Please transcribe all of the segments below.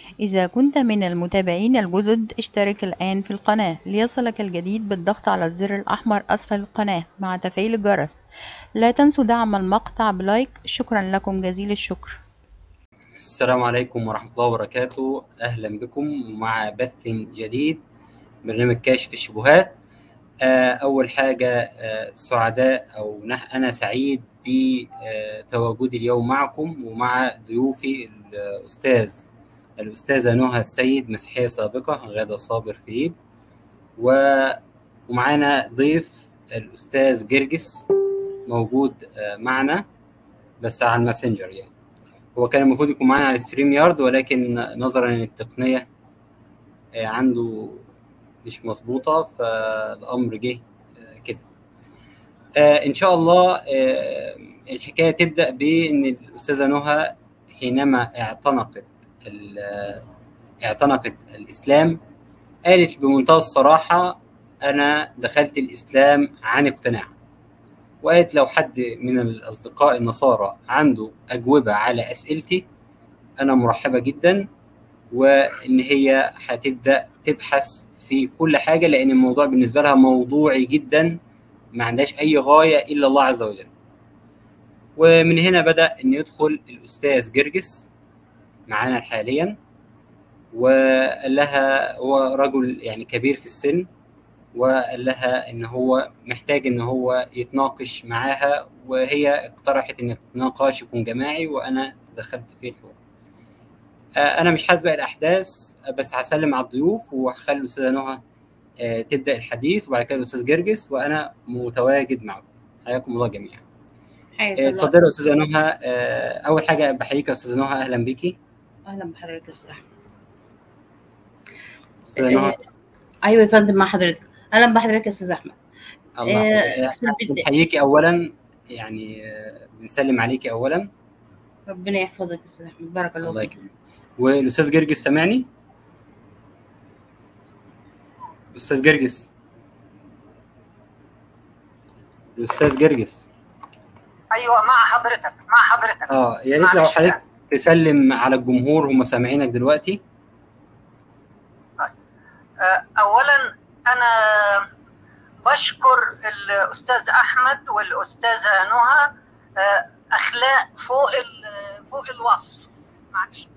إذا كنت من المتابعين الجدد اشترك الآن في القناة ليصلك الجديد بالضغط على الزر الأحمر أسفل القناة مع تفعيل الجرس لا تنسوا دعم المقطع بلايك شكرا لكم جزيل الشكر السلام عليكم ورحمة الله وبركاته أهلا بكم مع بث جديد برنامج كاشف الشبهات آه، أول حاجة آه، سعداء أو نح- أنا سعيد بتواجدي اليوم معكم ومع ضيوفي الأستاذ الأستاذة نهى السيد مسيحية سابقة غادة صابر فيليب و- ومعانا ضيف الأستاذ جرجس موجود آه، معنا بس على الماسنجر يعني هو كان المفروض يكون معانا على ستريم يارد ولكن نظرا ان التقنيه آه، عنده مش مظبوطه فالامر جه آه، كده آه، ان شاء الله آه، الحكايه تبدا بان الاستاذه نهى حينما اعتنقت ال- آه، اعتنقت الاسلام قالت بمنتهى الصراحه انا دخلت الاسلام عن اقتناع وقالت لو حد من الأصدقاء النصارى عنده أجوبة على أسئلتي أنا مرحبة جدا وإن هي هتبدأ تبحث في كل حاجة لأن الموضوع بالنسبة لها موضوعي جدا ما عندهاش أي غاية إلا الله عز وجل ومن هنا بدأ إن يدخل الأستاذ جرجس معانا حاليا وقال لها هو رجل يعني كبير في السن وقال لها ان هو محتاج ان هو يتناقش معاها وهي اقترحت ان النقاش يكون جماعي وانا تدخلت في الحوار آه، انا مش هسبق الاحداث آه، بس هسلم على الضيوف وهخلي الاستاذه نهى آه، تبدا الحديث وبعد كده الاستاذ جرجس وانا متواجد معكم حياكم الله جميعا حياك آه، الله اتفضلي يا استاذه نهى آه، اول حاجه بحييك يا استاذه نهى اهلا بيكي اهلا بحضرتك يا استاذ احمد استاذه نهى آه، ايوه يا فندم مع حضرتك اهلا بحضرتك يا استاذ احمد الله آه، آه، في البداية- بنحييكي اولا يعني آه، بنسلم عليكي اولا ربنا يحفظك يا استاذ احمد بارك الله الله فيك يكرمك والاستاذ جرجس سامعني استاذ جرجس الاستاذ جرجس ايوه مع حضرتك مع حضرتك اه يا ريت لو معلش حضرتك تسلم على الجمهور هم سامعينك دلوقتي آه، اولا انا بشكر الاستاذ احمد والاستاذه نهى آه، اخلاق فوق ال- فوق الوصف معلش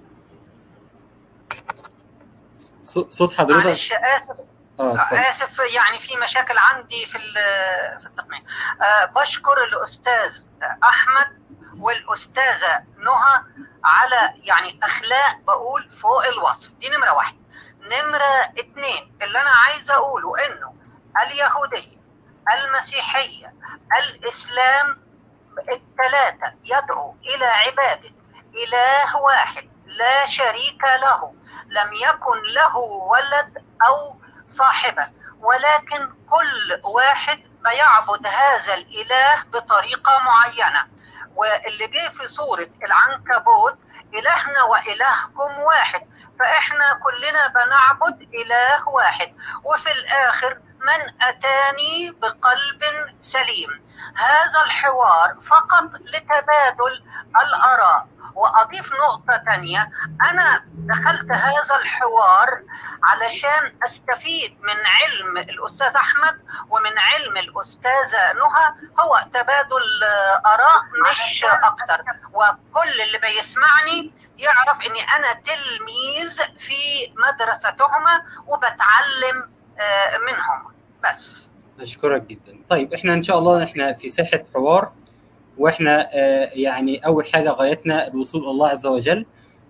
صو- صوت حضرتك معلش اسف اه اتفضل اسف يعني في مشاكل عندي في ال- في التقنيه آه، بشكر الاستاذ احمد والاستاذه نهى على يعني اخلاق بقول فوق الوصف دي نمره واحد نمره اتنين اللي انا عايز اقوله انه اليهوديه المسيحيه الاسلام الثلاثه يدعو الى عباده اله واحد لا شريك له لم يكن له ولد او صاحبه ولكن كل واحد بيعبد هذا الاله بطريقه معينه واللي جه في سوره العنكبوت الهنا والهكم واحد فاحنا كلنا بنعبد اله واحد وفي الاخر من اتاني بقلب سليم هذا الحوار فقط لتبادل الاراء واضيف نقطه تانية انا دخلت هذا الحوار علشان استفيد من علم الاستاذ احمد ومن علم الاستاذه نهى هو تبادل آه، اراء مش اكتر وكل اللي بيسمعني يعرف اني انا تلميذ في مدرستهما وبتعلم آه، منهم بس اشكرك جدا طيب احنا ان شاء الله احنا في ساحه حوار واحنا آه، يعني اول حاجه غايتنا الوصول الى الله عز وجل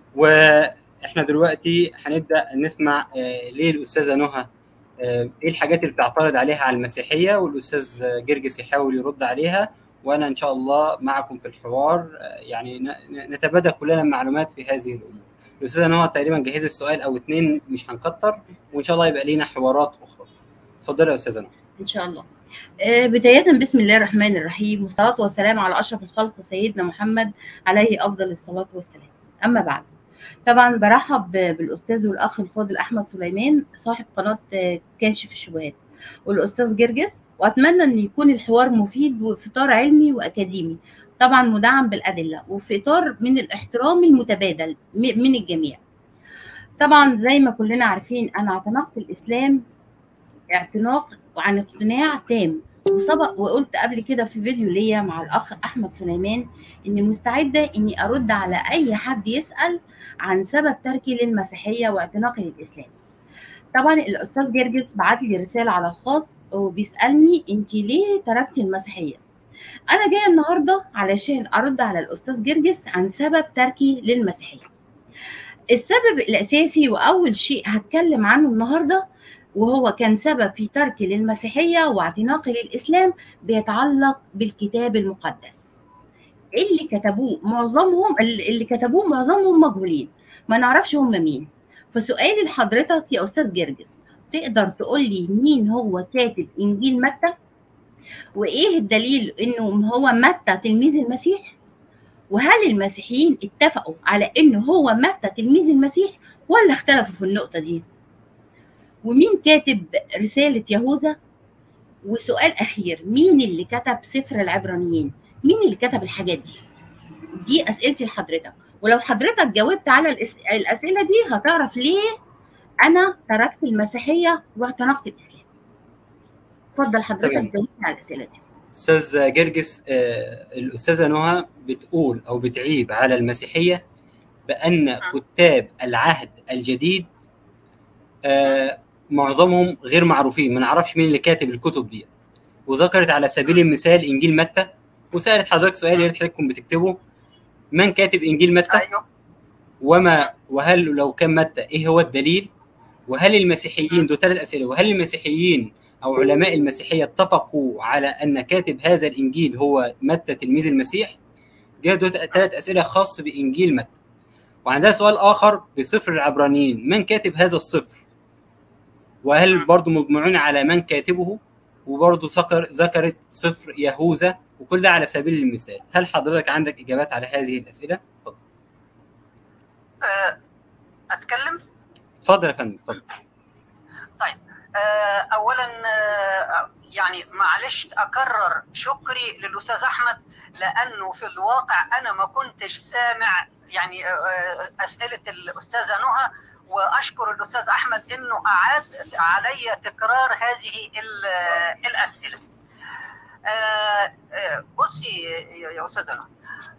واحنا دلوقتي هنبدا نسمع آه، ليه الاستاذه نهى آه، ايه الحاجات اللي بتعترض عليها على المسيحيه والاستاذ جرجس يحاول يرد عليها وانا ان شاء الله معكم في الحوار آه، يعني ن- ن- نتبادل كلنا المعلومات في هذه الامور الاستاذه نهى تقريبا جهزت سؤال او اتنين مش هنكتر وان شاء الله يبقى لينا حوارات اخرى اتفضلي يا استاذه نهى ان شاء الله آه، بداية بسم الله الرحمن الرحيم والصلاة والسلام على أشرف الخلق سيدنا محمد عليه أفضل الصلاة والسلام أما بعد طبعا برحب بالأستاذ والأخ الفاضل أحمد سليمان صاحب قناة آه، كاشف الشبهات والأستاذ جرجس وأتمنى أن يكون الحوار مفيد وفي إطار علمي وأكاديمي طبعا مدعم بالأدلة وفي إطار من الاحترام المتبادل م- من الجميع طبعا زي ما كلنا عارفين انا اعتنقت الاسلام اعتناق عن اقتناع تام وسبق وقلت قبل كده في فيديو ليا مع الاخ احمد سليمان اني مستعده اني ارد على اي حد يسال عن سبب تركي للمسيحيه واعتناقي للاسلام طبعا الاستاذ جرجس بعت لي رساله على الخاص وبيسالني انت ليه تركتي المسيحيه انا جايه النهارده علشان ارد على الاستاذ جرجس عن سبب تركي للمسيحيه السبب الاساسي واول شيء هتكلم عنه النهارده وهو كان سبب في تركي للمسيحيه واعتناقي للاسلام بيتعلق بالكتاب المقدس اللي كتبوه معظمهم اللي كتبوه معظمهم مجهولين ما نعرفش هم مين فسؤالي لحضرتك يا استاذ جرجس تقدر تقول لي مين هو كاتب انجيل متى وايه الدليل انه هو متى تلميذ المسيح وهل المسيحيين اتفقوا على انه هو متى تلميذ المسيح ولا اختلفوا في النقطه دي ومين كاتب رساله يهوذا وسؤال اخير مين اللي كتب سفر العبرانيين مين اللي كتب الحاجات دي دي اسئلتي لحضرتك ولو حضرتك جاوبت على الاسئله دي هتعرف ليه انا تركت المسيحيه واعتنقت الاسلام اتفضل حضرتك جاوبني على الاسئله دي استاذ جرجس آه الاستاذه نهى بتقول او بتعيب على المسيحيه بان كتاب العهد الجديد آه معظمهم غير معروفين ما نعرفش مين اللي كاتب الكتب دي وذكرت على سبيل المثال انجيل متى وسالت حضرتك سؤال يا ريت حضرتكم بتكتبه من كاتب انجيل متى ايوه وما وهل لو كان متى ايه هو الدليل وهل المسيحيين دول ثلاث اسئله وهل المسيحيين او علماء المسيحيه اتفقوا على ان كاتب هذا الانجيل هو متى تلميذ المسيح دي ثلاث اسئله خاص بانجيل متى وعندها سؤال اخر بسفر العبرانيين من كاتب هذا السفر وهل برضه مجمعون على من كاتبه وبرضه ذكر ذكرت سفر يهوذا وكل ده على سبيل المثال هل حضرتك عندك اجابات على هذه الاسئله اتفضل أه اتكلم اتفضل يا فندم اتفضل طيب أه اولا أه يعني معلش اكرر شكري للاستاذ احمد لانه في الواقع انا ما كنتش سامع يعني اسئله الاستاذه نهى واشكر الاستاذ احمد انه اعاد علي تكرار هذه الاسئله. بصي يا استاذه نهى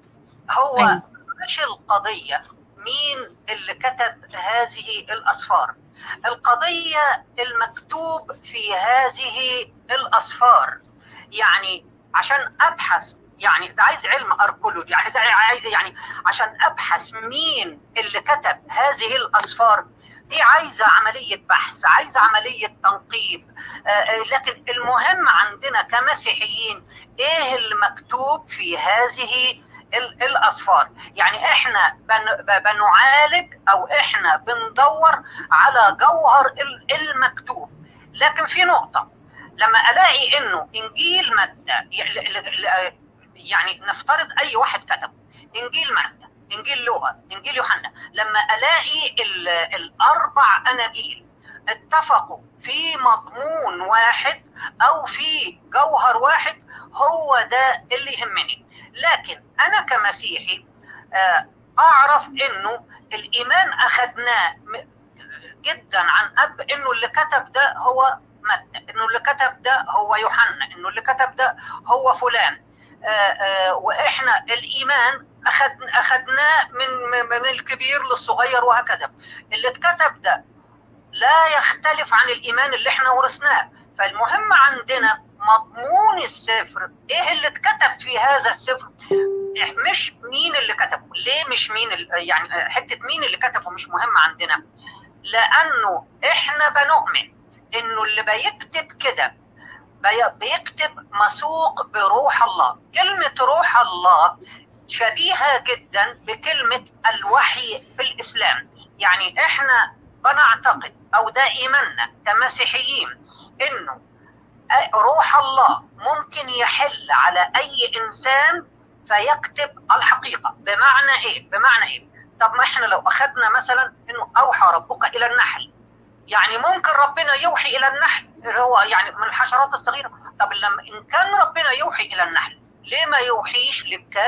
هو مش القضيه مين اللي كتب هذه الاسفار القضيه المكتوب في هذه الاسفار يعني عشان ابحث يعني ده عايز علم اركولوجي يعني ده عايز يعني عشان ابحث مين اللي كتب هذه الاسفار دي عايزه عمليه بحث عايزه عمليه تنقيب آه لكن المهم عندنا كمسيحيين ايه اللي مكتوب في هذه الاسفار يعني احنا بن بنعالج او احنا بندور على جوهر المكتوب لكن في نقطه لما الاقي انه انجيل متى يعني نفترض اي واحد كتب انجيل متى انجيل لوقا انجيل يوحنا لما الاقي الاربع اناجيل اتفقوا في مضمون واحد او في جوهر واحد هو ده اللي يهمني لكن انا كمسيحي اعرف انه الايمان اخذناه جدا عن اب انه اللي كتب ده هو متى انه اللي كتب ده هو يوحنا انه اللي كتب ده هو فلان آآ آآ واحنا الايمان اخذ اخذناه من من الكبير للصغير وهكذا اللي اتكتب ده لا يختلف عن الايمان اللي احنا ورثناه فالمهم عندنا مضمون السفر ايه اللي اتكتب في هذا السفر مش مين اللي كتبه ليه مش مين يعني حته مين اللي كتبه مش مهم عندنا لانه احنا بنؤمن انه اللي بيكتب كده بيكتب مسوق بروح الله كلمة روح الله شبيهة جدا بكلمة الوحي في الإسلام يعني إحنا بنعتقد أو ده إيماننا كمسيحيين إنه روح الله ممكن يحل على أي إنسان فيكتب الحقيقة بمعنى إيه؟ بمعنى إيه؟ طب ما إحنا لو أخذنا مثلا إنه أوحى ربك إلى النحل يعني ممكن ربنا يوحي الى النحل هو يعني من الحشرات الصغيره طب لما ان كان ربنا يوحي الى النحل ليه ما يوحيش للكاتب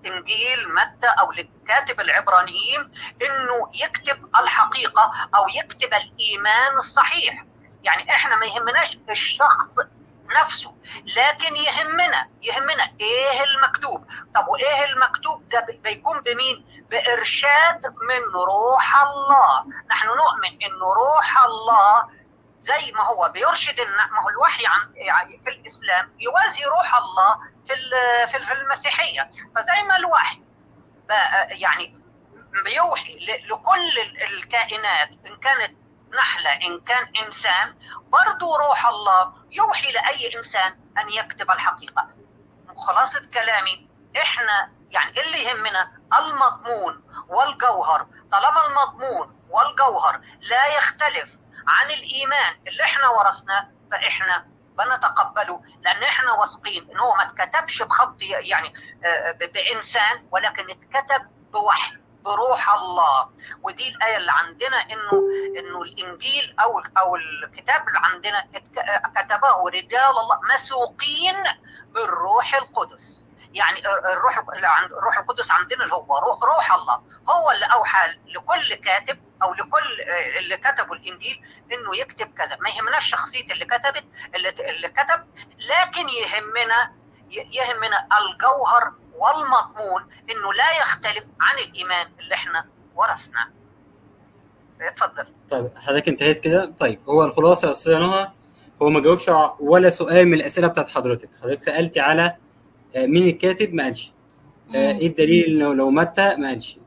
انجيل متى او لكاتب العبرانيين انه يكتب الحقيقه او يكتب الايمان الصحيح يعني احنا ما يهمناش الشخص نفسه لكن يهمنا يهمنا ايه المكتوب طب وايه المكتوب ده بيكون بمين بارشاد من روح الله نحن نؤمن ان روح الله زي ما هو بيرشد ما هو الوحي عن يعني في الاسلام يوازي روح الله في في المسيحيه فزي ما الوحي يعني بيوحي لكل الكائنات ان كانت نحله ان كان انسان برضو روح الله يوحي لاي انسان ان يكتب الحقيقه خلاصه كلامي احنا يعني اللي يهمنا المضمون والجوهر طالما المضمون والجوهر لا يختلف عن الايمان اللي احنا ورثناه فاحنا بنتقبله لان احنا واثقين ان هو ما اتكتبش بخط يعني بانسان ولكن اتكتب بوحي بروح الله ودي الايه اللي عندنا انه انه الانجيل او او الكتاب اللي عندنا كتبه رجال الله مسوقين بالروح القدس يعني الروح الروح القدس عندنا اللي هو روح, روح الله هو اللي اوحى لكل كاتب او لكل اللي كتبوا الانجيل انه يكتب كذا ما يهمناش شخصيه اللي كتبت اللي, اللي كتب لكن يهمنا يهمنا الجوهر والمضمون انه لا يختلف عن الايمان اللي احنا ورثناه اتفضل طيب حضرتك انتهيت كده طيب هو الخلاصه يا استاذه نهى هو ما جاوبش ولا سؤال من الاسئله بتاعت حضرتك حضرتك سالتي على مين الكاتب ما قالش ايه الدليل انه لو متى ما قالش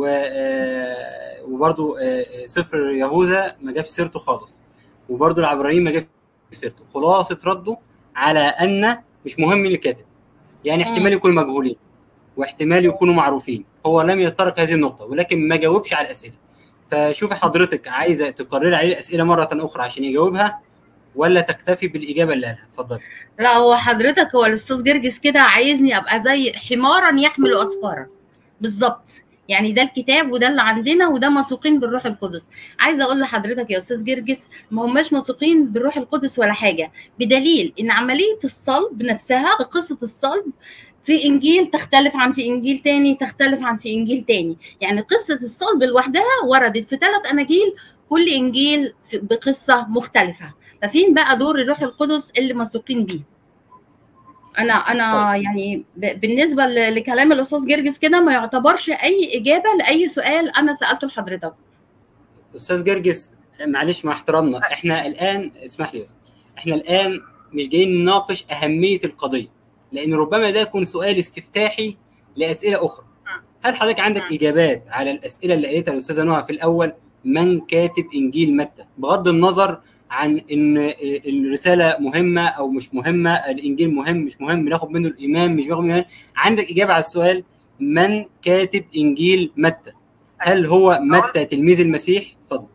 وبرده سفر يهوذا ما جابش سيرته خالص وبرده العبرانيين ما جابش سيرته خلاصه رده على ان مش مهم مين الكاتب يعني احتمال يكونوا مجهولين واحتمال يكونوا معروفين هو لم يتطرق هذه النقطه ولكن ما جاوبش على الاسئله فشوفي حضرتك عايزه تكرري عليه الاسئله مره اخرى عشان يجاوبها ولا تكتفي بالاجابه اللي قالها اتفضلي لا هو حضرتك هو الاستاذ جرجس كده عايزني ابقى زي حمارا يحمل اسفارا بالظبط يعني ده الكتاب وده اللي عندنا وده موثوقين بالروح القدس عايزه اقول لحضرتك يا استاذ جرجس ما هماش موثوقين بالروح القدس ولا حاجه بدليل ان عمليه الصلب نفسها قصه الصلب في انجيل تختلف عن في انجيل تاني تختلف عن في انجيل تاني يعني قصه الصلب لوحدها وردت في ثلاث اناجيل كل انجيل بقصه مختلفه ففين بقى دور الروح القدس اللي موثوقين بيه انا انا طيب. يعني بالنسبه لكلام الاستاذ جرجس كده ما يعتبرش اي اجابه لاي سؤال انا سالته لحضرتك استاذ جرجس معلش مع احترامنا احنا الان اسمح لي بس احنا الان مش جايين نناقش اهميه القضيه لان ربما ده يكون سؤال استفتاحي لاسئله اخرى هل حضرتك عندك اجابات على الاسئله اللي قالتها الاستاذه نهى في الاول من كاتب انجيل متى بغض النظر عن ان الرساله مهمه او مش مهمه الانجيل مهم مش مهم ناخد منه الايمان مش مهم عندك اجابه على السؤال من كاتب انجيل متى هل هو متى تلميذ المسيح اتفضل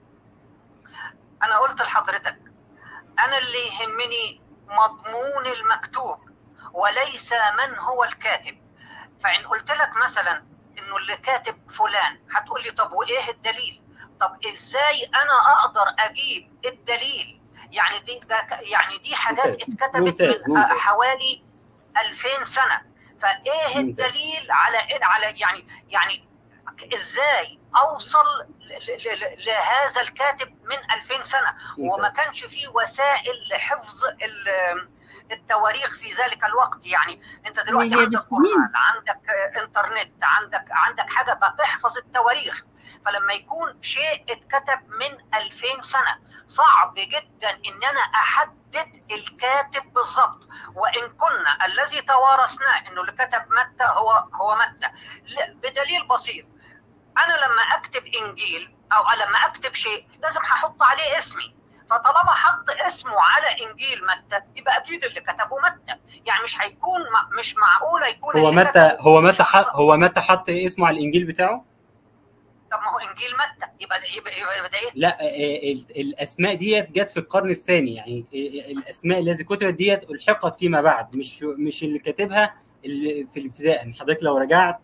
انا قلت لحضرتك انا اللي يهمني مضمون المكتوب وليس من هو الكاتب فان قلت لك مثلا انه اللي كاتب فلان هتقول لي طب وايه الدليل طب ازاي انا اقدر اجيب الدليل يعني دي ده يعني دي حاجات اتكتبت ممتاز. من ممتاز. حوالي 2000 سنه فايه الدليل على على يعني يعني ازاي اوصل لهذا الكاتب من 2000 سنه وما كانش فيه وسائل لحفظ التواريخ في ذلك الوقت يعني انت دلوقتي عندك قرآن عندك انترنت عندك عندك حاجه بتحفظ التواريخ فلما يكون شيء اتكتب من 2000 سنه صعب جدا ان انا احدد الكاتب بالظبط وان كنا الذي توارثناه انه اللي كتب متى هو هو متى بدليل بسيط انا لما اكتب انجيل او لما اكتب شيء لازم هحط عليه اسمي فطالما حط اسمه على انجيل متى يبقى اكيد اللي كتبه متى يعني مش هيكون مش معقوله يكون هو متى هو متى حط هو متى حط اسمه على الانجيل بتاعه طب ما هو انجيل متى يبقى يبقى, يبقى ده ايه لا الاسماء ديت جت في القرن الثاني يعني الاسماء التي كتبت ديت الحقت فيما بعد مش مش اللي كاتبها اللي في الابتداء يعني حضرتك لو رجعت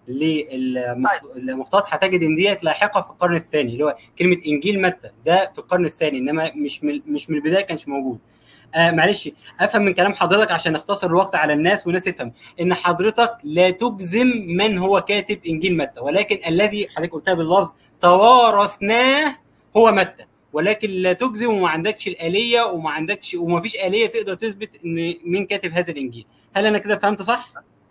للمخطوطات هتجد ان ديت لاحقه في القرن الثاني اللي هو كلمه انجيل متى ده في القرن الثاني انما مش من مش من البدايه كانش موجود آه معلش افهم من كلام حضرتك عشان نختصر الوقت على الناس والناس تفهم ان حضرتك لا تجزم من هو كاتب انجيل متى ولكن الذي حضرتك قلتها باللفظ توارثناه هو متى ولكن لا تجزم وما عندكش الاليه وما عندكش وما فيش اليه تقدر تثبت ان مين كاتب هذا الانجيل هل انا كده فهمت صح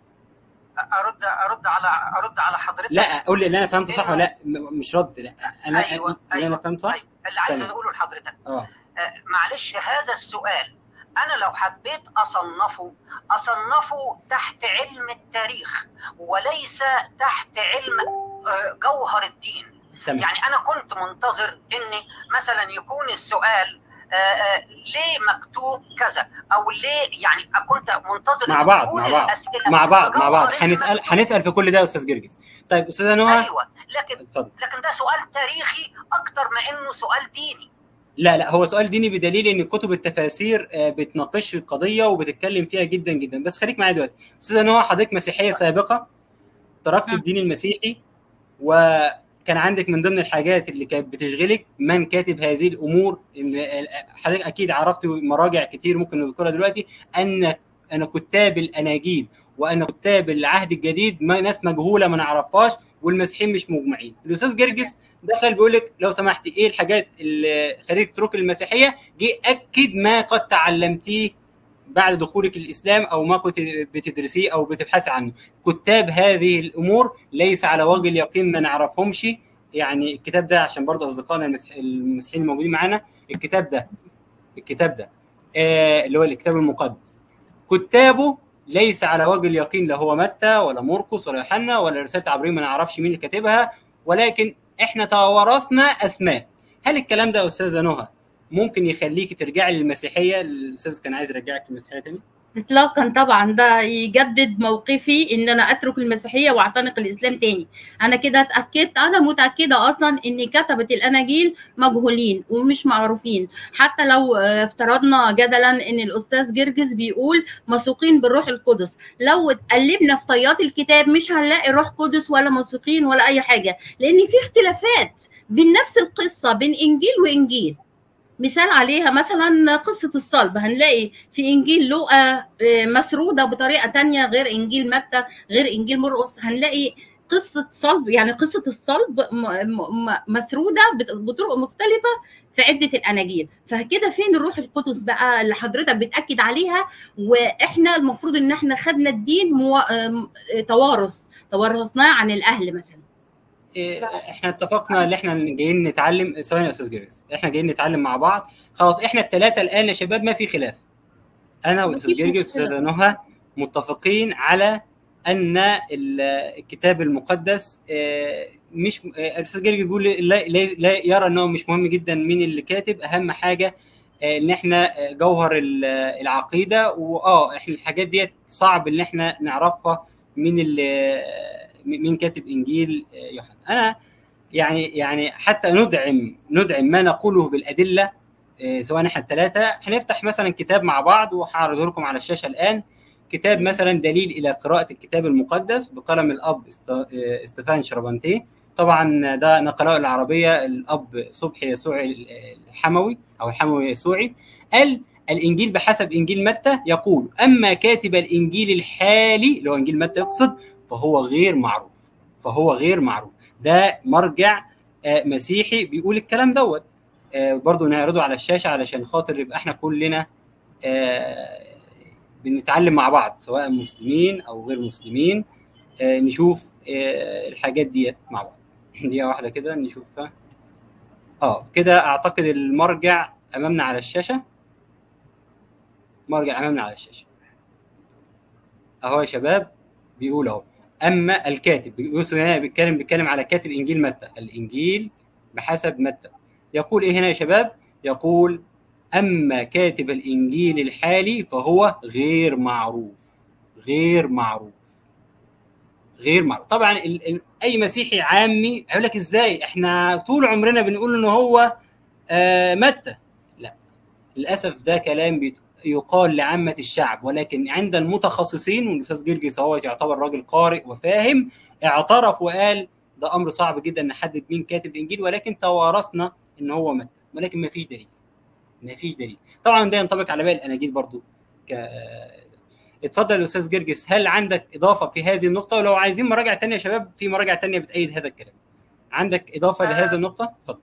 ارد ارد على ارد على حضرتك لا قول لي اللي انا فهمت صح ولا لا م- مش رد لا انا أيوة، اللي انا أيوة، فهمت صح أيوة. اللي عايز تمام. اقوله لحضرتك اه آه، معلش هذا السؤال انا لو حبيت اصنفه اصنفه تحت علم التاريخ وليس تحت علم آه، جوهر الدين تمام يعني انا كنت منتظر ان مثلا يكون السؤال آه، آه، ليه مكتوب كذا او ليه يعني كنت منتظر مع إن بعض تكون مع بعض الأسئلة مع بعض مع بعض بجوهر هنسال المكتوب. هنسال في كل ده يا استاذ جرجس طيب استاذه نهى ايوه لكن اتفضل لكن ده سؤال تاريخي اكتر ما انه سؤال ديني لا لا هو سؤال ديني بدليل ان كتب التفاسير آه، بتناقش القضيه وبتتكلم فيها جدا جدا بس خليك معايا دلوقتي استاذه نهى حضرتك مسيحيه سابقه تركت مم. الدين المسيحي وكان عندك من ضمن الحاجات اللي كانت بتشغلك من كاتب هذه الامور اللي- حضرتك اكيد عرفت مراجع كتير ممكن نذكرها دلوقتي ان ان كتاب الاناجيل وان كتاب العهد الجديد ما ناس مجهوله ما نعرفهاش والمسيحيين مش مجمعين الاستاذ جرجس دخل بيقول لك لو سمحتي ايه الحاجات اللي خليك تترك المسيحيه جه اكد ما قد تعلمتيه بعد دخولك الاسلام او ما كنت بتدرسيه او بتبحثي عنه كتاب هذه الامور ليس على وجه اليقين ما نعرفهمش يعني الكتاب ده عشان برضه اصدقائنا المسيح- المسيحيين الموجودين معانا الكتاب ده الكتاب ده آه اللي هو الكتاب المقدس كتابه ليس على وجه اليقين لا هو متى ولا مرقس ولا يوحنا ولا رساله عبرين ما نعرفش مين اللي كاتبها ولكن احنا توارثنا اسماء هل الكلام ده يا استاذه نهى ممكن يخليكي ترجعي للمسيحيه الاستاذ كان عايز يرجعك للمسيحيه تاني اطلاقا طبعا ده يجدد موقفي ان انا اترك المسيحيه واعتنق الاسلام تاني انا كده اتاكدت انا متاكده اصلا ان كتبه الاناجيل مجهولين ومش معروفين حتى لو آه، افترضنا جدلا ان الاستاذ جرجس بيقول مسوقين بالروح القدس لو قلبنا في طيات الكتاب مش هنلاقي روح قدس ولا مسوقين ولا اي حاجه لان في اختلافات بين نفس القصه بين انجيل وانجيل مثال عليها مثلا قصة الصلب هنلاقي في إنجيل لوقا آه، مسرودة بطريقة تانية غير إنجيل متى غير إنجيل مرقس هنلاقي قصة صلب يعني قصة الصلب م- م- م- مسرودة بط- بطرق مختلفة في عدة الأناجيل فكده فين الروح القدس بقى اللي حضرتك بتأكد عليها وإحنا المفروض إن إحنا خدنا الدين مو... آم، آه، توارث توارثناه عن الأهل مثلا إيه، احنا اتفقنا ان احنا جايين نتعلم ثواني يا استاذ جرجس احنا جايين نتعلم مع بعض خلاص احنا الثلاثه الان يا شباب ما في خلاف انا والاستاذ مفيش جرجس مشكلة. والاستاذه نهى متفقين على ان ال- الكتاب المقدس آه، مش آه، الاستاذ جرجس بيقول لا, لا, لا يرى انه مش مهم جدا مين اللي كاتب اهم حاجه آه، ان احنا آه، جوهر ال- العقيده واه احنا الحاجات ديت صعب ان احنا نعرفها من اللي مين كاتب انجيل آه، يوحنا انا يعني يعني حتى ندعم ندعم ما نقوله بالادله آه، سواء احنا الثلاثه هنفتح مثلا كتاب مع بعض وهعرضه لكم على الشاشه الان كتاب مثلا دليل الى قراءه الكتاب المقدس بقلم الاب است- آه، استفان شربنتيه طبعا ده نقله العربيه الاب صبحي يسوعي الحموي او الحموي يسوعي قال الانجيل بحسب انجيل متى يقول اما كاتب الانجيل الحالي اللي هو انجيل متى يقصد فهو غير معروف فهو غير معروف ده مرجع آه، مسيحي بيقول الكلام دوت آه، برضو نعرضه على الشاشه علشان خاطر يبقى احنا كلنا آه، بنتعلم مع بعض سواء مسلمين او غير مسلمين آه، نشوف آه، الحاجات ديت مع بعض دقيقه واحده كده نشوفها اه كده اعتقد المرجع امامنا على الشاشه مرجع امامنا على الشاشه اهو يا شباب بيقول اهو اما الكاتب بيقول هنا بيتكلم بيتكلم على كاتب انجيل متى الانجيل بحسب متى يقول ايه هنا يا شباب يقول اما كاتب الانجيل الحالي فهو غير معروف غير معروف غير معروف طبعا ال- ال- اي مسيحي عامي هيقول لك ازاي احنا طول عمرنا بنقول ان هو آه متى لا للاسف ده كلام بيت- يقال لعامه الشعب ولكن عند المتخصصين والاستاذ جرجس هو يعتبر راجل قارئ وفاهم اعترف وقال ده امر صعب جدا نحدد مين كاتب الانجيل ولكن توارثنا ان هو متى ولكن ما فيش دليل ما فيش دليل طبعا ده ينطبق على باقي الاناجيل برضو ك... اتفضل يا استاذ جرجس هل عندك اضافه في هذه النقطه ولو عايزين مراجع ثانيه يا شباب في مراجع ثانيه بتأيد هذا الكلام عندك اضافه آه. لهذه النقطه اتفضل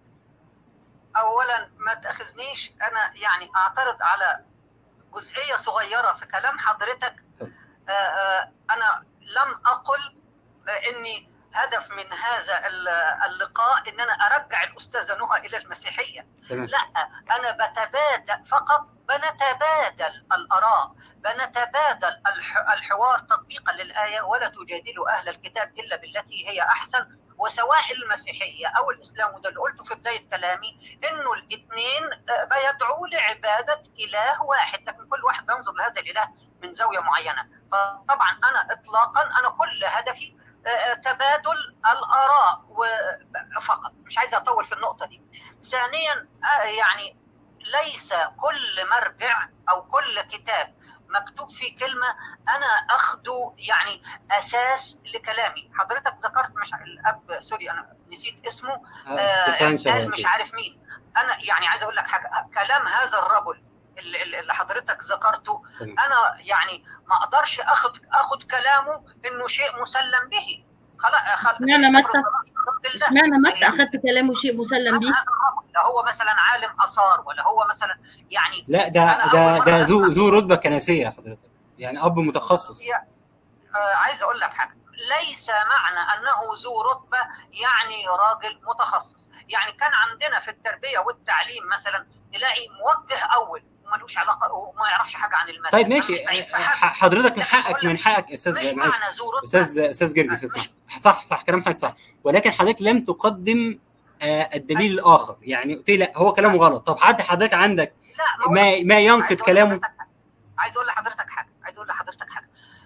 اولا ما تاخذنيش انا يعني اعترض على جزئيه صغيره في كلام حضرتك اتفضل. آه، آه، انا لم اقل آه، اني هدف من هذا ال- اللقاء ان انا ارجع الاستاذه نهى الى المسيحيه تمام لا انا بتبادل فقط بنتبادل الاراء بنتبادل الح- الحوار تطبيقا للايه ولا تجادلوا اهل الكتاب الا بالتي هي احسن وسواء المسيحيه او الاسلام وده اللي قلته في بدايه كلامي انه الاثنين بيدعوا لعباده اله واحد لكن كل واحد بينظر لهذا الاله من زاويه معينه فطبعا انا اطلاقا انا كل هدفي آه، تبادل الاراء و- فقط مش عايز اطول في النقطه دي ثانيا آه، يعني ليس كل مرجع او كل كتاب مكتوب فيه كلمه انا اخده يعني اساس لكلامي حضرتك ذكرت مش الاب سوري انا نسيت اسمه آه، ستيفان قال شوقي مش عارف مين انا يعني عايز اقول لك حاجه كلام هذا الرجل اللي, اللي حضرتك ذكرته تمام. انا يعني ما اقدرش اخد اخد كلامه انه شيء مسلم به خلاص خلاص اشمعنى متى؟ اشمعنى متى اخذت كلامه شيء مسلم به؟ هذا الرجل لا هو مثلا عالم اثار ولا هو مثلا يعني لا ده أنا ده أول ده مرة ذو أسمع. ذو رتبه كنسيه حضرتك يعني اب متخصص يا- آه، عايز اقول لك حاجه ليس معنى انه ذو رتبه يعني راجل متخصص يعني كان عندنا في التربيه والتعليم مثلا تلاقي موجه اول وملوش علاقه وما يعرفش حاجه عن الماده طيب أنا ماشي مش بعيد في حاجة. ح- حضرتك من لكن حقك بقول من لك حقك مش استاذ معلش معنى ذو رتبه استاذ استاذ جرجس مش- اسمع صح صح كلام حضرتك صح ولكن حضرتك لم تقدم آه، الدليل الاخر يعني قلت لي لا هو كلامه غلط طب حد حضرتك عندك لا ما هو- ما ما عايز ينقض أقول كلامه لحضرتك حاجة. عايز اقول لحضرتك حاجه عايز اقول لحضرتك حاجه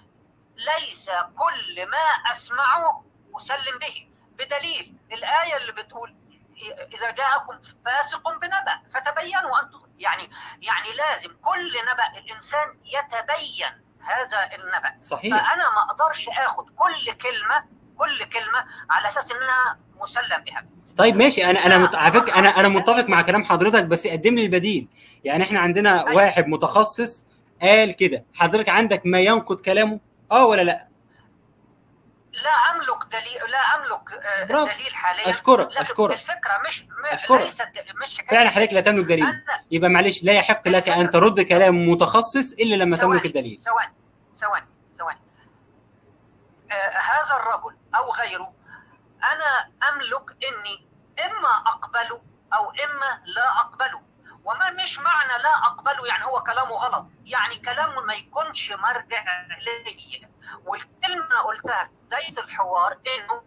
ليس كل ما اسمعه اسلم به بدليل الايه اللي بتقول اذا جاءكم فاسق بنبأ فتبينوا ان ت- يعني يعني لازم كل نبأ الانسان يتبين هذا النبأ صحيح فانا ما اقدرش اخد كل كلمه كل كلمه على اساس انها مسلم بها طيب ماشي انا انا مت... على فكره انا انا متفق مع كلام حضرتك بس قدم لي البديل يعني احنا عندنا أيوة. واحد متخصص قال كده حضرتك عندك ما ينقض كلامه اه ولا لا لا املك دليل لا املك آه، برافو. دليل حاليا اشكرك لكن اشكرك الفكره مش م- أشكرك. ليست مش حكايه فعلا حضرتك لا تملك دليل أنا يبقى معلش لا يحق لك ان ترد كلام متخصص الا لما تملك ثواني، الدليل ثواني ثواني ثواني آه هذا الرجل او غيره انا املك اني اما اقبله او اما لا اقبله وما مش معنى لا اقبله يعني هو كلامه غلط يعني كلامه ما يكونش مرجع لي والكلمه اللي قلتها في بدايه الحوار انه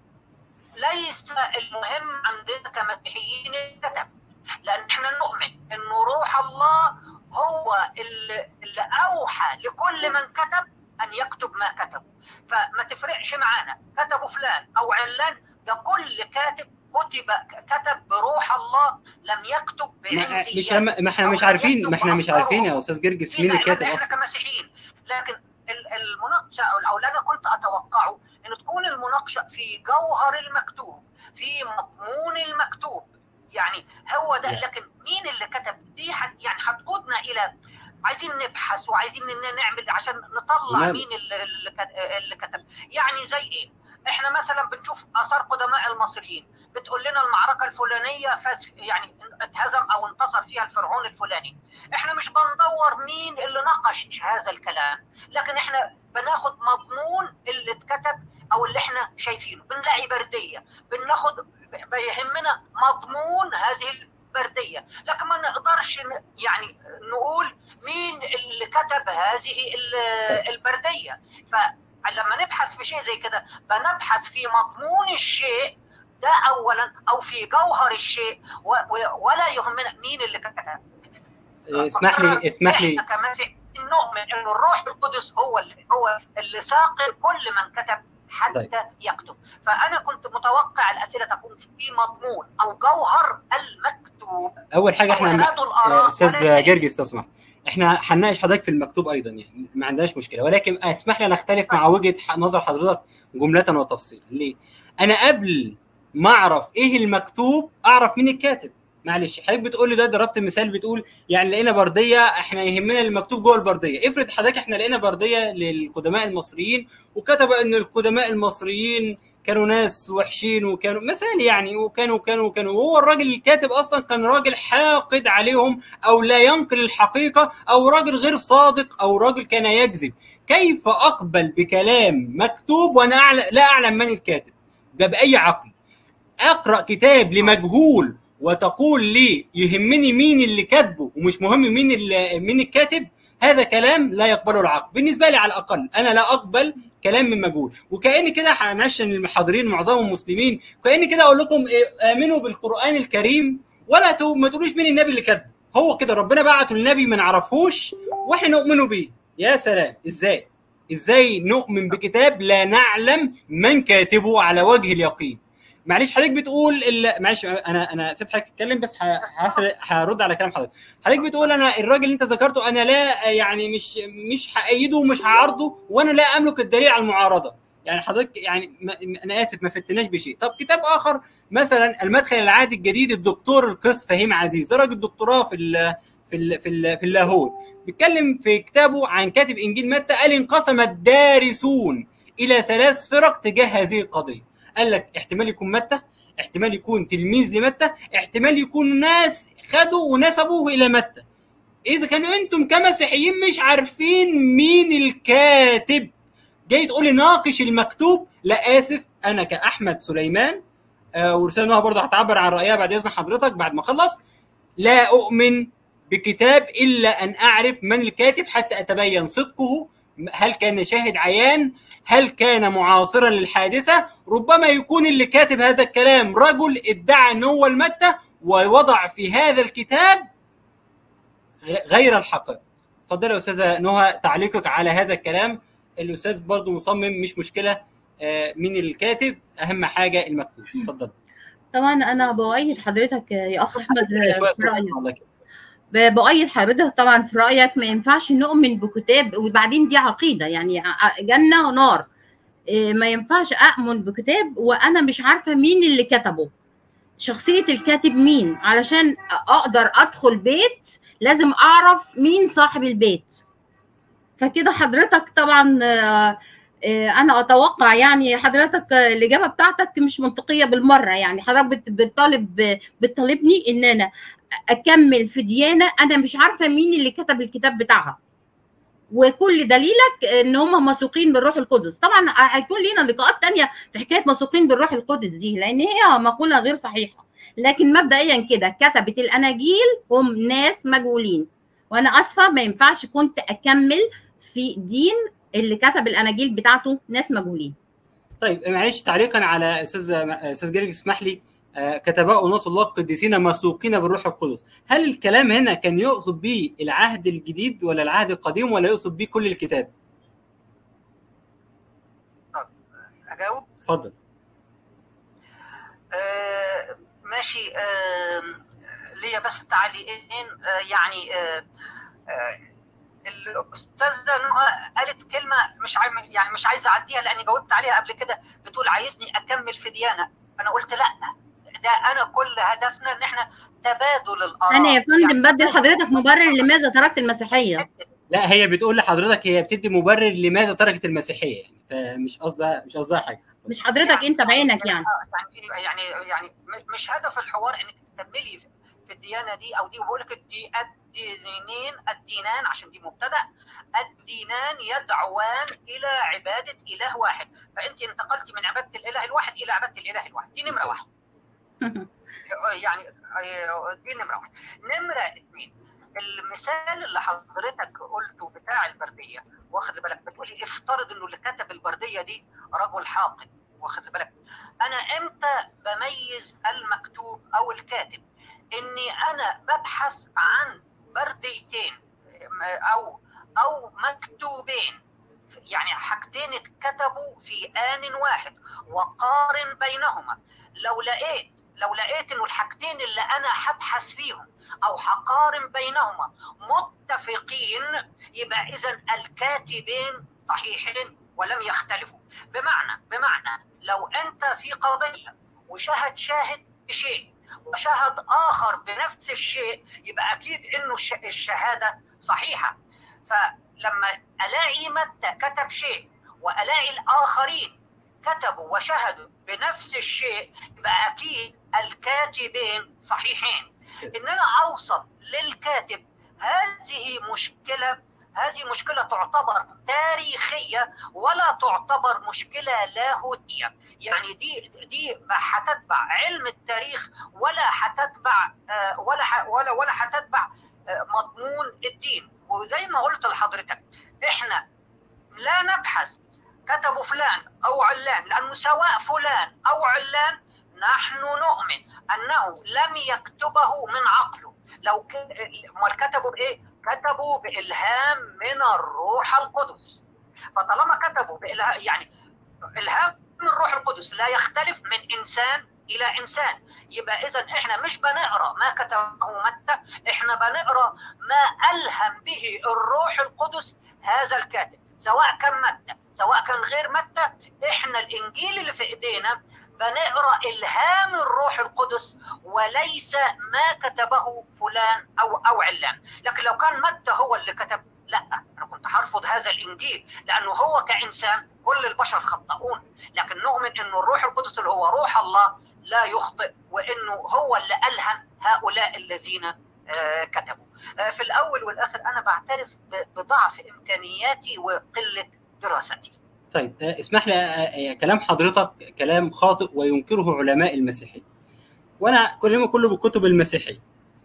ليس المهم عندنا كمسيحيين الكتب لان احنا نؤمن انه روح الله هو اللي, اللي اوحى لكل من كتب ان يكتب ما كتبه فما تفرقش معانا كتبوا فلان او علان ده كل كاتب كتب كتب بروح الله لم يكتب ما بعندية مش لما ما احنا أو مش لم عارفين يكتب ما احنا مش بأفكاره. عارفين يا استاذ جرجس دي مين احنا- الكاتب احنا اصلا كمسيحيين لكن ال- المناقشه او أو اللي انا كنت اتوقعه ان تكون المناقشه في جوهر المكتوب في مضمون المكتوب يعني هو ده لا. لكن مين اللي كتب دي حت يعني هتقودنا الى عايزين نبحث وعايزين إن نعمل عشان نطلع نعم. مين اللي, اللي كت- اللي كتب يعني زي ايه احنا مثلا بنشوف اثار قدماء المصريين بتقول لنا المعركه الفلانيه فاز يعني اتهزم او انتصر فيها الفرعون الفلاني احنا مش بندور مين اللي نقش هذا الكلام لكن احنا بناخد مضمون اللي اتكتب او اللي احنا شايفينه بنلاقي برديه بناخد بيهمنا مضمون هذه البرديه لكن ما نقدرش ن- يعني نقول مين اللي كتب هذه ال- البرديه فلما نبحث في شيء زي كده بنبحث في مضمون الشيء ده اولا او في جوهر الشيء و- و- ولا يهمنا مين اللي كتب اسمح لي اسمح لي احنا كمسيح نؤمن ان الروح القدس هو اللي هو اللي ساقي كل من كتب حتى طيب. يكتب فانا كنت متوقع الاسئله تكون في مضمون او جوهر المكتوب اول حاجه احنا وإيراد الآراء آه، استاذ ولا شيء. جرجس تسمح احنا هنناقش حضرتك في المكتوب ايضا يعني ما عندناش مشكله ولكن اسمح لي انا اختلف مع وجهه ح- نظر حضرتك جمله وتفصيلا ليه؟ انا قبل ما اعرف ايه المكتوب اعرف مين الكاتب معلش حضرتك بتقول لي ده ضربت مثال بتقول يعني لقينا برديه احنا يهمنا المكتوب جوه البرديه افرض حضرتك احنا لقينا برديه للقدماء المصريين وكتب ان القدماء المصريين كانوا ناس وحشين وكانوا مثال يعني وكانوا كانوا كانوا وهو الراجل الكاتب اصلا كان راجل حاقد عليهم او لا ينقل الحقيقه او راجل غير صادق او راجل كان يكذب كيف اقبل بكلام مكتوب وانا أعلم لا اعلم من الكاتب ده باي عقل اقرا كتاب لمجهول وتقول لي يهمني مين اللي كاتبه ومش مهم مين اللي مين الكاتب هذا كلام لا يقبله العقل بالنسبه لي على الاقل انا لا اقبل كلام من مجهول وكاني كده معلش المحاضرين معظمهم مسلمين كاني كده اقول لكم إيه امنوا بالقران الكريم ولا تو ما تقولوش مين النبي اللي كاتبه هو كده ربنا بعته النبي ما نعرفهوش واحنا نؤمنوا بيه يا سلام ازاي ازاي نؤمن بكتاب لا نعلم من كاتبه على وجه اليقين معلش حضرتك بتقول معلش انا انا سبت حضرتك تتكلم بس هرد على كلام حضرتك حضرتك بتقول انا الراجل اللي انت ذكرته انا لا يعني مش مش هأيده ومش هعارضه وانا لا املك الدليل على المعارضه يعني حضرتك يعني انا اسف ما فتناش بشيء طب كتاب اخر مثلا المدخل العادي الجديد الدكتور القس فهيم عزيز ده راجل دكتوراه في ال في ال في ال في اللاهوت بيتكلم في كتابه عن كاتب انجيل متى قال انقسم الدارسون الى ثلاث فرق تجاه هذه القضيه قال لك احتمال يكون متى احتمال يكون تلميذ لمتى احتمال يكون ناس خدوا ونسبوه الى متى اذا كانوا انتم كمسيحيين مش عارفين مين الكاتب جاي تقول لي ناقش المكتوب لا اسف انا كاحمد سليمان آه ورساله نوها برضه هتعبر عن رايها بعد اذن حضرتك بعد ما اخلص لا اؤمن بكتاب الا ان اعرف من الكاتب حتى اتبين صدقه هل كان شاهد عيان هل كان معاصرا للحادثه ربما يكون اللي كاتب هذا الكلام رجل ادعى ان هو المتة ووضع في هذا الكتاب غير الحقيقه اتفضلي يا استاذه نهى تعليقك على هذا الكلام الاستاذ برضو مصمم مش مشكله مين الكاتب اهم حاجه المكتوب اتفضل طبعا انا بؤيد حضرتك يا اخ احمد في رايك بؤيد حضرتك طبعا في رايك ما ينفعش نؤمن بكتاب وبعدين دي عقيده يعني جنه ونار ما ينفعش اؤمن بكتاب وانا مش عارفه مين اللي كتبه شخصيه الكاتب مين علشان اقدر ادخل بيت لازم اعرف مين صاحب البيت فكده حضرتك طبعا انا اتوقع يعني حضرتك الاجابه بتاعتك مش منطقيه بالمره يعني حضرتك بتطالب بتطالبني ان انا اكمل في ديانه انا مش عارفه مين اللي كتب الكتاب بتاعها وكل دليلك ان هم موثوقين بالروح القدس طبعا هيكون لينا لقاءات تانية في حكايه موثوقين بالروح القدس دي لان هي مقوله غير صحيحه لكن مبدئيا كده كتبت الاناجيل هم ناس مجهولين وانا اسفه ما ينفعش كنت اكمل في دين اللي كتب الاناجيل بتاعته ناس مجهولين طيب معلش تعليقا على استاذ استاذ جرجس اسمح لي كتباء نص الله القديسين مسوقين بالروح القدس هل الكلام هنا كان يقصد به العهد الجديد ولا العهد القديم ولا يقصد به كل الكتاب اجاوب اتفضل آه ماشي آه ليا بس تعليقين آه يعني آه آه الاستاذه نهى قالت كلمه مش عاي... يعني مش عايزه اعديها لاني جاوبت عليها قبل كده بتقول عايزني اكمل في ديانه انا قلت لا ده انا كل هدفنا ان احنا تبادل الاراء انا يا فندم يعني بدل حضرتك مبرر لماذا تركت المسيحيه لا هي بتقول لحضرتك هي بتدي مبرر لماذا تركت المسيحيه يعني فمش قصدها مش قصدها حاجه مش حضرتك يعني انت بعينك يعني يعني يعني مش هدف الحوار انك تكملي في الديانه دي او دي وبقول لك دي الدينين الدينان عشان دي مبتدا الدينان يدعوان الى عباده اله واحد فانت انتقلتي من عباده الاله الواحد الى عباده الاله الواحد دي نمره واحد يعني دي نمره واحد نمره اثنين المثال اللي حضرتك قلته بتاع البرديه واخد بالك بتقولي افترض انه اللي كتب البرديه دي رجل حاقد واخد بالك انا امتى بميز المكتوب او الكاتب اني انا ببحث عن برديتين او او مكتوبين يعني حاجتين اتكتبوا في آن واحد وقارن بينهما لو لقيت لو لقيت انه الحاجتين اللي انا هبحث فيهم او هقارن بينهما متفقين يبقى اذا الكاتبين صحيحين ولم يختلفوا بمعنى بمعنى لو انت في قضيه وشهد شاهد بشيء وشهد اخر بنفس الشيء يبقى اكيد انه الشهاده صحيحه فلما الاقي متى كتب شيء والاقي الاخرين كتبوا وشهدوا بنفس الشيء يبقى اكيد الكاتبين صحيحين ان انا اوصل للكاتب هذه مشكله هذه مشكله تعتبر تاريخيه ولا تعتبر مشكله لاهوتيه يعني دي دي ما هتتبع علم التاريخ ولا هتتبع ولا ولا ولا هتتبع مضمون الدين وزي ما قلت لحضرتك احنا لا نبحث كتبوا فلان او علان لانه سواء فلان او علان نحن نؤمن انه لم يكتبه من عقله لو امال كتبوا بايه؟ كتبوا بالهام من الروح القدس فطالما كتبوا بالهام يعني الهام من الروح القدس لا يختلف من انسان الى انسان يبقى اذا احنا مش بنقرا ما كتبه متى احنا بنقرا ما الهم به الروح القدس هذا الكاتب سواء كان متى سواء كان غير متى احنا الانجيل اللي في ايدينا بنقرا الهام الروح القدس وليس ما كتبه فلان او او علان لكن لو كان متى هو اللي كتب لا انا كنت هرفض هذا الانجيل لانه هو كانسان كل البشر خطئون لكن نؤمن انه الروح القدس اللي هو روح الله لا يخطئ وانه هو اللي الهم هؤلاء الذين آه كتبوا آه في الاول والاخر انا بعترف بضعف امكانياتي وقله دراستي طيب اسمح لي كلام حضرتك كلام خاطئ وينكره علماء المسيحيه وانا كلامي كله بالكتب المسيحيه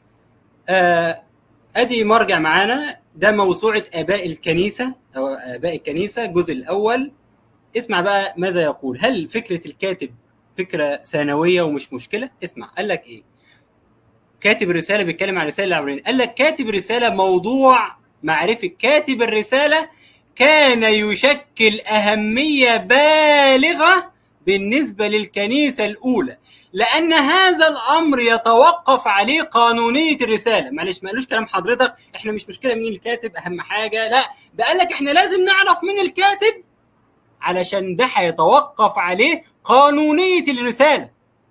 ادي مرجع معانا ده موسوعه اباء الكنيسه او اباء الكنيسه الجزء الاول اسمع بقى ماذا يقول هل فكره الكاتب فكره ثانويه ومش مشكله اسمع قال لك ايه كاتب الرساله بيتكلم عن الرساله العبرانيه قال لك كاتب رساله موضوع معرفه كاتب الرساله كان يشكل أهمية بالغة بالنسبة للكنيسة الأولى لأن هذا الأمر يتوقف عليه قانونية الرسالة معلش ما قالوش كلام حضرتك إحنا مش مشكلة مين الكاتب أهم حاجة لا ده قال لك إحنا لازم نعرف مين الكاتب علشان ده هيتوقف عليه قانونية الرسالة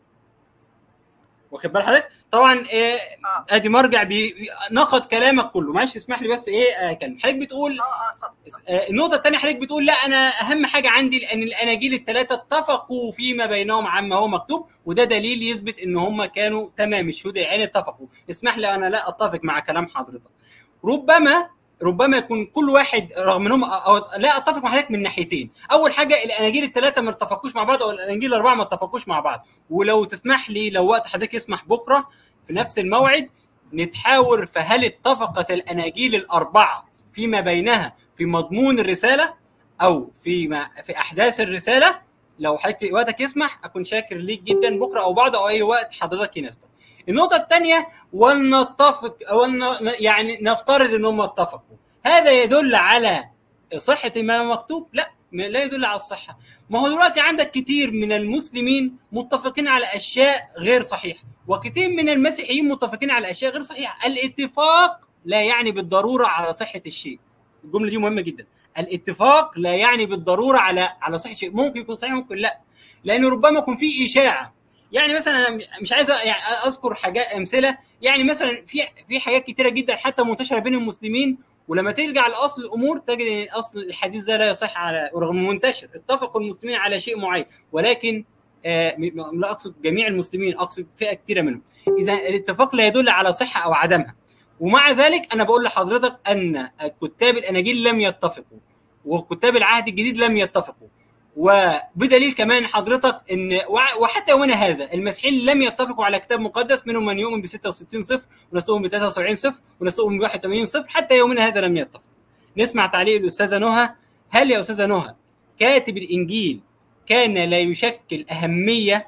واخد بال حضرتك طبعا إيه ادي مرجع نقد كلامك كله معلش اسمح لي بس ايه اكلم حضرتك بتقول آه النقطه الثانيه حضرتك بتقول لا انا اهم حاجه عندي لان الاناجيل الثلاثه اتفقوا فيما بينهم عما هو مكتوب وده دليل يثبت ان هم كانوا تمام الشهود العين اتفقوا اسمح لي انا لا اتفق مع كلام حضرتك ربما ربما يكون كل واحد رغم انهم أو لا اتفق مع حضرتك من ناحيتين اول حاجه الاناجيل الثلاثه ما اتفقوش مع بعض او الاناجيل الاربعه ما اتفقوش مع بعض ولو تسمح لي لو وقت حضرتك يسمح بكره في نفس الموعد نتحاور فهل اتفقت الاناجيل الاربعه فيما بينها في مضمون الرساله او في ما في احداث الرساله لو حضرتك وقتك يسمح اكون شاكر ليك جدا بكره او بعد او اي وقت حضرتك يناسبك النقطه الثانيه ولنتفق ون يعني نفترض ان هم اتفقوا هذا يدل على صحه ما مكتوب لا لا يدل على الصحه ما هو دلوقتي عندك كتير من المسلمين متفقين على اشياء غير صحيحه وكثير من المسيحيين متفقين على اشياء غير صحيحه الاتفاق لا يعني بالضروره على صحه الشيء الجمله دي مهمه جدا الاتفاق لا يعني بالضروره على على صحه الشيء ممكن يكون صحيح ممكن لا لان ربما يكون في اشاعه يعني مثلا انا مش عايز يعني اذكر حاجات امثله يعني مثلا في في حاجات كتيره جدا حتى منتشره بين المسلمين ولما ترجع لاصل الامور تجد ان اصل الحديث ده لا يصح على رغم منتشر اتفقوا المسلمين على شيء معين ولكن آه لا اقصد جميع المسلمين اقصد فئه كثيره منهم اذا الاتفاق لا يدل على صحه او عدمها ومع ذلك انا بقول لحضرتك ان كتاب الاناجيل لم يتفقوا وكتاب العهد الجديد لم يتفقوا وبدليل كمان حضرتك ان وحتى يومنا هذا المسيحيين لم يتفقوا على كتاب مقدس منهم من يؤمن ب 66 صفر وناس تؤمن ب 73 صفر وناس تؤمن ب 81 صفر حتى يومنا هذا لم يتفقوا نسمع تعليق الاستاذه نهى هل يا استاذه نهى كاتب الانجيل كان لا يشكل اهميه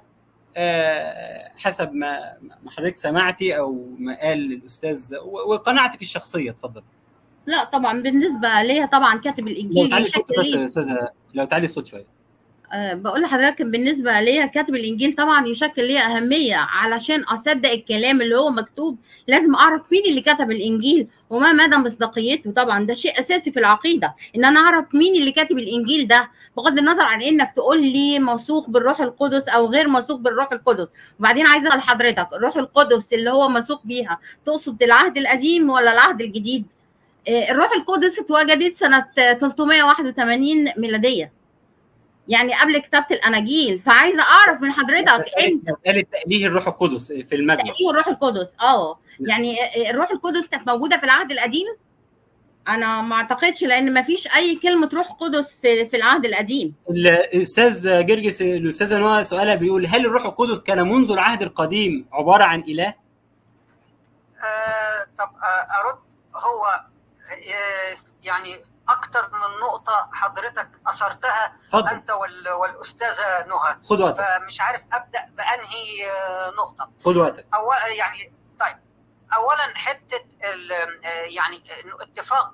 حسب ما ما حضرتك سمعتي او ما قال الاستاذ وقناعتك الشخصيه اتفضل لا طبعا بالنسبه ليا طبعا كاتب الانجيل لو تعلي الصوت بس يا استاذه لو تعلي الصوت شويه أه بقول لحضرتك بالنسبه ليا كاتب الانجيل طبعا يشكل ليا اهميه علشان اصدق الكلام اللي هو مكتوب لازم اعرف مين اللي كتب الانجيل وما مدى مصداقيته طبعا ده شيء اساسي في العقيده ان انا اعرف مين اللي كاتب الانجيل ده بغض النظر عن انك تقول لي موثوق بالروح القدس او غير موثوق بالروح القدس وبعدين عايزه اسال حضرتك الروح القدس اللي هو موثوق بيها تقصد العهد القديم ولا العهد الجديد الروح القدس اتوجدت سنه 381 ميلاديه يعني قبل كتابه الاناجيل فعايزه اعرف من حضرتك امتى مساله تاليه الروح القدس في المجمع تاليه الروح القدس اه يعني الروح القدس كانت موجوده في العهد القديم انا ما اعتقدش لان ما فيش اي كلمه روح قدس في في العهد القديم الاستاذ جرجس الاستاذه نوى سؤالها بيقول هل الروح القدس كان منذ العهد القديم عباره عن اله آه طب آه ارد هو آه يعني اكتر من نقطه حضرتك اثرتها فضل. انت والاستاذه نهى خد وقتك فمش عارف ابدا بانهي نقطه خد وقتك أول يعني طيب اولا حته يعني اتفاق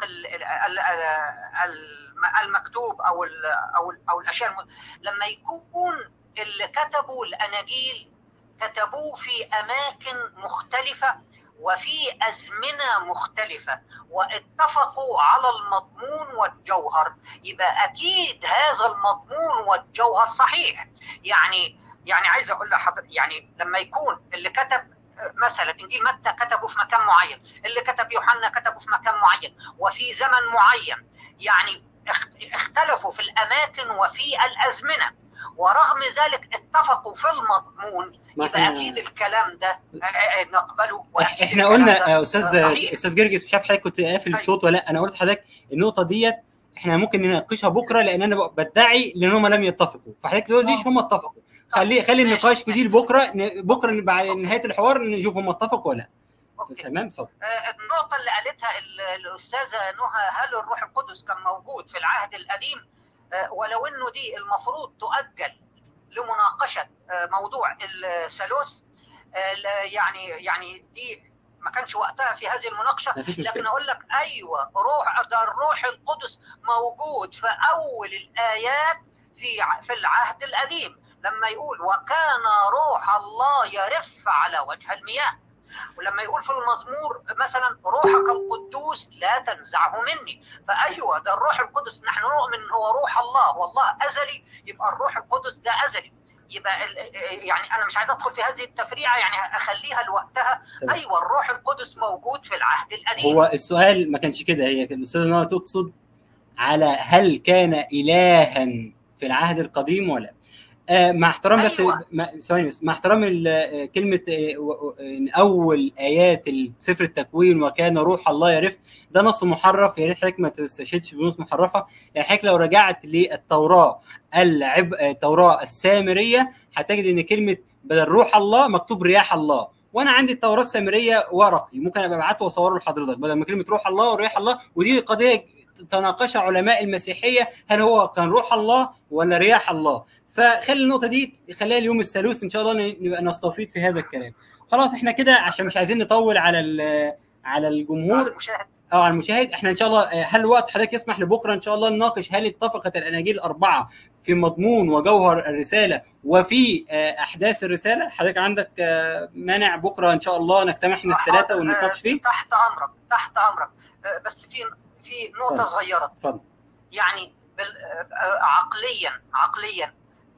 المكتوب او او او الاشياء لما يكون اللي كتبوا الاناجيل كتبوه في اماكن مختلفه وفي ازمنه مختلفه واتفقوا على المضمون والجوهر يبقى اكيد هذا المضمون والجوهر صحيح يعني يعني عايز اقول لحضرتك يعني لما يكون اللي كتب مثلا انجيل متى كتبه في مكان معين اللي كتب يوحنا كتبه في مكان معين وفي زمن معين يعني اختلفوا في الاماكن وفي الازمنه ورغم ذلك اتفقوا في المضمون يبقى اكيد الكلام ده نقبله احنا قلنا استاذ استاذ جرجس مش عارف حضرتك كنت قافل الصوت ولا لا انا قلت لحضرتك النقطه ديت احنا ممكن نناقشها بكره لان انا بدعي ان هم لم يتفقوا فحضرتك تقول ليش هم اتفقوا خلي خلي النقاش في دي لبكره بكره بعد نهايه الحوار نشوف هم اتفقوا ولا لا تمام اتفضل النقطه اللي قالتها الاستاذه نهى هل الروح القدس كان موجود في العهد القديم ولو انه دي المفروض تؤجل لمناقشه موضوع الثالوث يعني يعني دي ما كانش وقتها في هذه المناقشه لكن اقول لك ايوه روح ده الروح القدس موجود في اول الايات في في العهد القديم لما يقول وكان روح الله يرف على وجه المياه ولما يقول في المزمور مثلا روحك القدوس لا تنزعه مني فايوه ده الروح القدس نحن نؤمن هو روح الله والله ازلي يبقى الروح القدس ده ازلي يبقى يعني انا مش عايز ادخل في هذه التفريعه يعني اخليها لوقتها طبعا. ايوه الروح القدس موجود في العهد القديم هو السؤال ما كانش كده هي الاستاذه نوى تقصد على هل كان الها في العهد القديم ولا آه مع احترام بس أيوة. ثواني بس مع احترام كلمه اول ايات سفر التكوين وكان روح الله يرف ده نص محرف يا ريت حضرتك ما تستشهدش بنص محرفه يعني حضرتك لو رجعت للتوراه العب التوراه السامريه هتجد ان كلمه بدل روح الله مكتوب رياح الله وانا عندي التوراه السامريه ورقي ممكن ابقى ابعته واصوره لحضرتك بدل ما كلمه روح الله ورياح الله ودي قضيه تناقش علماء المسيحيه هل هو كان روح الله ولا رياح الله فخلي النقطه دي خليها اليوم الثالوث ان شاء الله نبقى نستفيد في هذا الكلام خلاص احنا كده عشان مش عايزين نطول على على الجمهور او على المشاهد احنا ان شاء الله هل الوقت حضرتك يسمح لبكره ان شاء الله نناقش هل اتفقت الاناجيل الاربعه في مضمون وجوهر الرساله وفي احداث الرساله حضرتك عندك مانع بكره ان شاء الله نجتمع احنا الثلاثه ونناقش فيه تحت امرك تحت امرك بس في في نقطه فضل. صغيره اتفضل يعني عقليا عقليا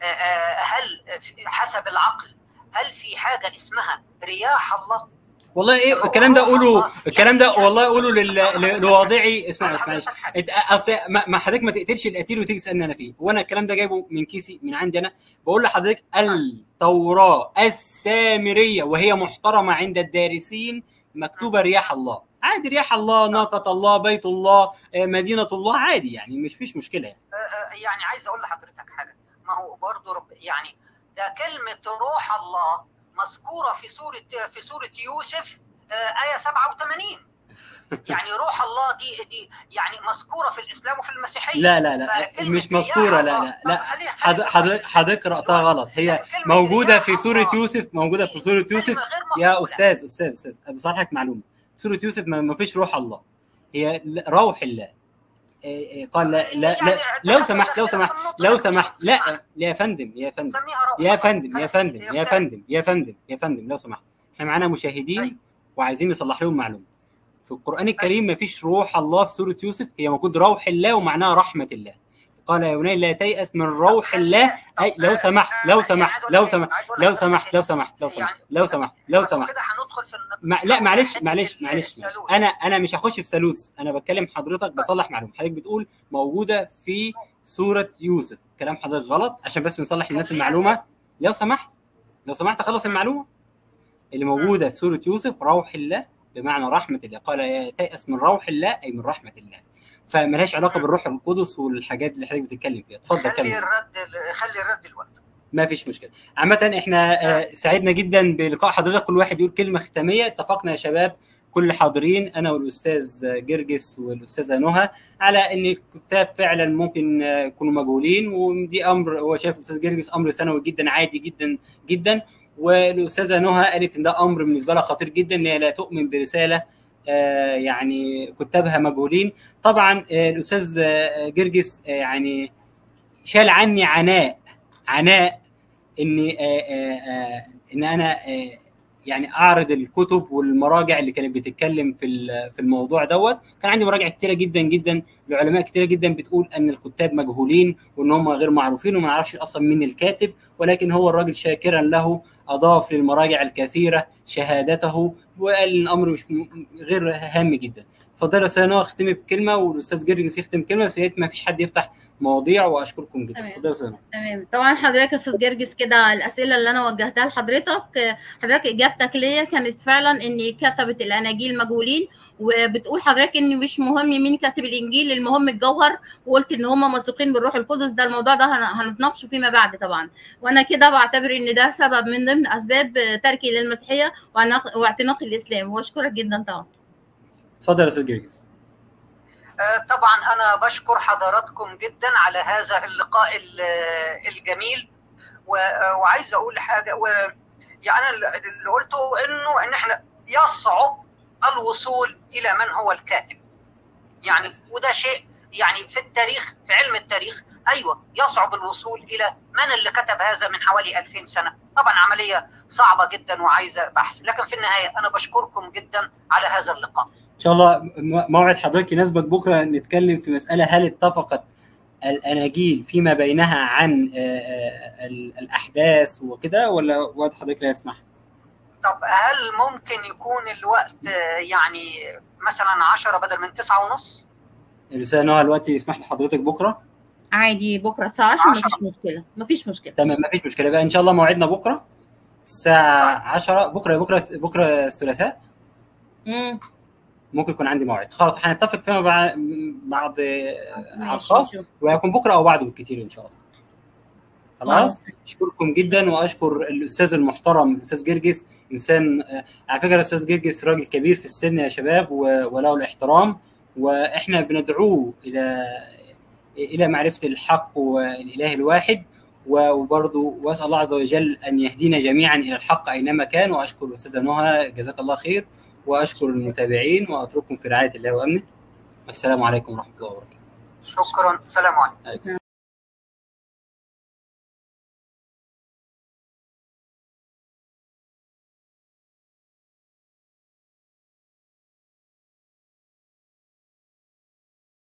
هل حسب العقل هل في حاجه اسمها رياح الله؟ والله ايه الكلام ده قوله الكلام ده والله قوله لواضعي اسمع اسمع اصل ما حضرتك ما تقتلش القتيل وتيجي تسالني انا فيه وانا الكلام ده جايبه من كيسي من عندي انا بقول لحضرتك التوراه السامريه وهي محترمه عند الدارسين مكتوبه رياح الله عادي رياح الله ناقه الله بيت الله مدينه الله عادي يعني مش فيش مشكله يعني يعني عايز اقول لحضرتك حاجه ما هو برضه رب يعني ده كلمة روح الله مذكورة في سورة في سورة يوسف آية 87 يعني روح الله دي دي يعني مذكورة في الإسلام وفي المسيحية لا لا لا مش مذكورة لا لا لا حضرتك حضرتك قرأتها غلط هي موجودة في سورة يوسف موجودة في سورة يوسف يا أستاذ أستاذ أستاذ بصراحة معلومة سورة يوسف ما فيش روح الله هي روح الله آه، قال لا لا, لا لو سمحت لو سمحت لو سمحت لا يا فندم يا فندم سميها روح يا فندم يا فندم يا أستاذ. فندم يا فندم يا فندم لو سمحت احنا معانا مشاهدين أيوة. وعايزين نصلح لهم معلومه في القران الكريم ما فيش روح الله في سوره يوسف هي موجود روح الله ومعناها رحمه الله قال يا بني لا تيأس من روح الله اي لو سمحت لو سمحت لو سمحت لو سمحت لو سمحت لو سمحت لو سمحت لو سمحت كده هندخل في النقاش. مع... لا معلش حتة معلش معلش معلش. الثالوث. انا انا مش هخش في ثالوث انا بتكلم حضرتك بصلح معلومه حضرتك بتقول موجوده في سوره يوسف كلام حضرتك غلط عشان بس بنصلح للناس المعلومه لو سمحت لو سمحت اخلص المعلومه اللي موجوده في سوره يوسف روح الله بمعنى رحمه الله قال يا تيأس من روح الله اي من رحمه الله فملهاش علاقه بالروح القدس والحاجات اللي حضرتك بتتكلم فيها اتفضل خلي كمل الرد خلي الرد الوقت ما فيش مشكله عامه احنا آه، سعدنا جدا بلقاء حضرتك كل واحد يقول كلمه ختاميه اتفقنا يا شباب كل حاضرين انا والاستاذ جرجس والاستاذه نهى على ان الكتاب فعلا ممكن آه، يكونوا مجهولين ودي امر هو شايف الاستاذ جرجس امر ثانوي جدا عادي جدا جدا والاستاذه نهى قالت ان ده امر بالنسبه لها خطير جدا ان هي لا تؤمن برساله آه، يعني كتابها مجهولين طبعا آه، الاستاذ آه، جرجس آه، يعني شال عني عناء عناء ان آه، آه، آه، ان انا آه، يعني اعرض الكتب والمراجع اللي كانت بتتكلم في ال- في الموضوع دوت كان عندي مراجع كتيره جدا جدا لعلماء كتيره جدا بتقول ان الكتاب مجهولين وان هم غير معروفين وما نعرفش اصلا مين الكاتب ولكن هو الراجل شاكرا له اضاف للمراجع الكثيره شهادته وقال ان الامر مش م- غير هام جدا اتفضل يا استاذ نوى اختمي بكلمه والاستاذ جرجس يختم كلمه بس يا ريت ما فيش حد يفتح مواضيع واشكركم جدا تمام. اتفضل يا استاذ نوى تمام طبعا حضرتك يا استاذ جرجس كده الاسئله اللي انا وجهتها لحضرتك آه، حضرتك اجابتك ليا كانت فعلا ان كتبت الاناجيل مجهولين وبتقول حضرتك ان مش مهم مين كاتب الانجيل المهم الجوهر وقلت ان هم موثوقين بالروح القدس ده الموضوع ده هن- هنتناقشه فيما بعد طبعا وانا كده بعتبر ان ده سبب من ضمن اسباب آه، تركي للمسيحيه وعناق- واعتناق الاسلام واشكرك جدا طبعا اتفضل يا استاذ جرجس آه، طبعا انا بشكر حضراتكم جدا على هذا اللقاء ال- الجميل و- آه، وعايز اقول حاجه و يعني اللي قلته انه ان احنا يصعب الوصول الى من هو الكاتب يعني وده شيء يعني في التاريخ في علم التاريخ ايوه يصعب الوصول الى من اللي كتب هذا من حوالي 2000 سنه طبعا عمليه صعبه جدا وعايزه بحث لكن في النهايه انا بشكركم جدا على هذا اللقاء ان شاء الله م- موعد حضرتك يناسبك بكره نتكلم في مساله هل اتفقت الاناجيل فيما بينها عن آه، آه، ال- الاحداث وكده ولا وقت حضرتك لا يسمح؟ طب هل ممكن يكون الوقت آه، يعني مثلا 10 بدل من 9 ونص الاستاذ نهى الوقت يسمح لحضرتك بكره؟ عادي بكره الساعه 10 مفيش مشكله مفيش مشكله تمام ما فيش مشكله بقى ان شاء الله موعدنا بكره الساعه 10 بكره بكره بكره الثلاثاء مم. ممكن يكون عندي موعد خلاص هنتفق فيما بعد بعض آه، على ماشي، الخاص نشوف. وهيكون بكره او بعده بالكثير ان شاء الله خلاص خلاص. اشكركم جدا واشكر الاستاذ المحترم الاستاذ جرجس انسان آه، على فكره الاستاذ جرجس راجل كبير في السن يا شباب و- وله الاحترام واحنا بندعوه الى الى معرفه الحق والاله الواحد وبرضه واسال الله عز وجل ان يهدينا جميعا الى الحق اينما كان واشكر الاستاذه نهى جزاك الله خير واشكر المتابعين واترككم في رعايه الله وامنه والسلام عليكم ورحمه الله وبركاته شكرا سلام عليكم عليكم.